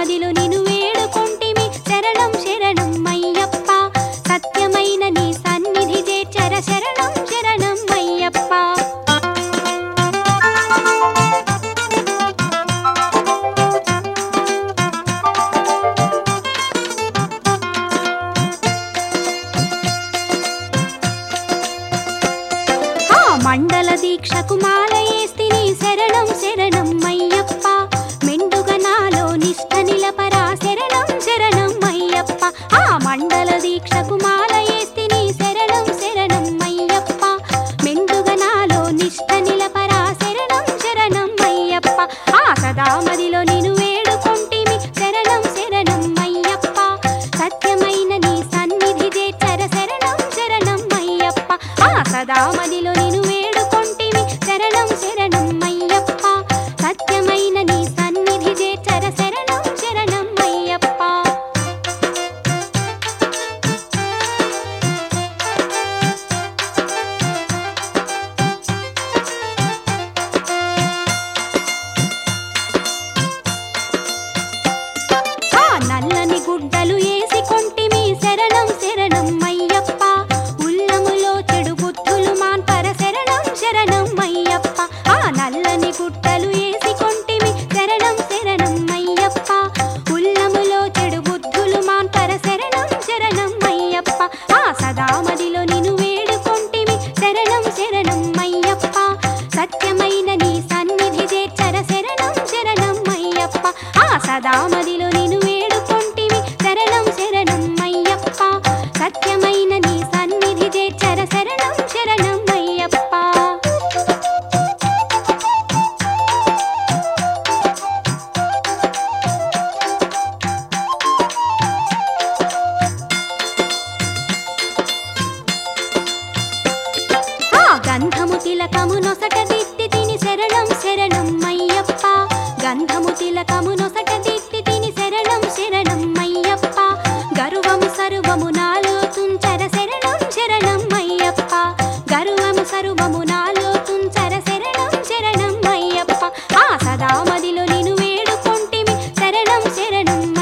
మదిలో నిను వేడుకొంటిమి శరణం శరణం అయ్యప్ప సత్యమైన నీ సన్నిధి చేర్చర శరణం శరణం అయ్యప్ప ఆ మండల దీక్షకు మాలయేస్తిని శరణం శరణం అయ్యప్ప మెండుగ నాలో నిష్ఠ నిలపరా శరణం శరణం అయ్యప్ప ఆ మండల దీక్షకు మాలయేస్తిని శరణం శరణం అయ్యప్ప మెండుగ నాలో నిష్ఠ నిలపరా శరణం శరణం అయ్యప్ప ఆ సదామదిలో నిను వేడుకొంటిమి శరణం శరణం అయ్యప్ప సత్యమైన నీ సన్నిధి చేర్చర శరణం శరణం అయ్యప్ప ఆ సదామదిలో నిను వేడుకొంటిమి శరణం శరణం అయ్యప్ప సత్యమైన నీ సన్నిధి చేర్చర శరణం శరణం అయ్యప్ప ఆ నల్లని గుడ్డలు ఏసి కొంటిమి శరణం శరణం అయ్యప్ప ఉల్లములో చెడు బుద్ధులు మాన్పర శరణం శరణం అయ్యప్ప ఆ నల్లని గుడ్డలు ఏసి కొంటిమి శరణం శరణం అయ్యప్ప ఉల్లములో చెడు బుద్ధులు మాన్పర శరణం శరణం అయ్యప్ప ఆ సదామదిలో నిను వేడుకొంటిమి శరణం శరణం అయ్యప్ప సత్యమైన నీ సన్నిధి చేర్చర శరణం శరణం అయ్యప్ప ఆ సదామదిలో నిను వేడుకొంటిమి శరణం శరణం అయ్యప్ప సత్యమైన నీ సన్నిధి చేర్చర శరణం శరణం అయ్యప్ప ఆ గంధము తిలకము నొసట దిత్తి తిని శరణం శరణం అయ్యప్ప గంధము తిలకము నొసట దిత్తి తిని శరణం శరణం అయ్యప్ప గరువము సరువము నాలో తుంచర శరణం శరణం అయ్యప్ప గరువము సరువము నాలో తుంచర శరణం శరణం అయ్యప్ప ఆ సదామదిలో నిను వేడుకొంటిమి శరణం శరణం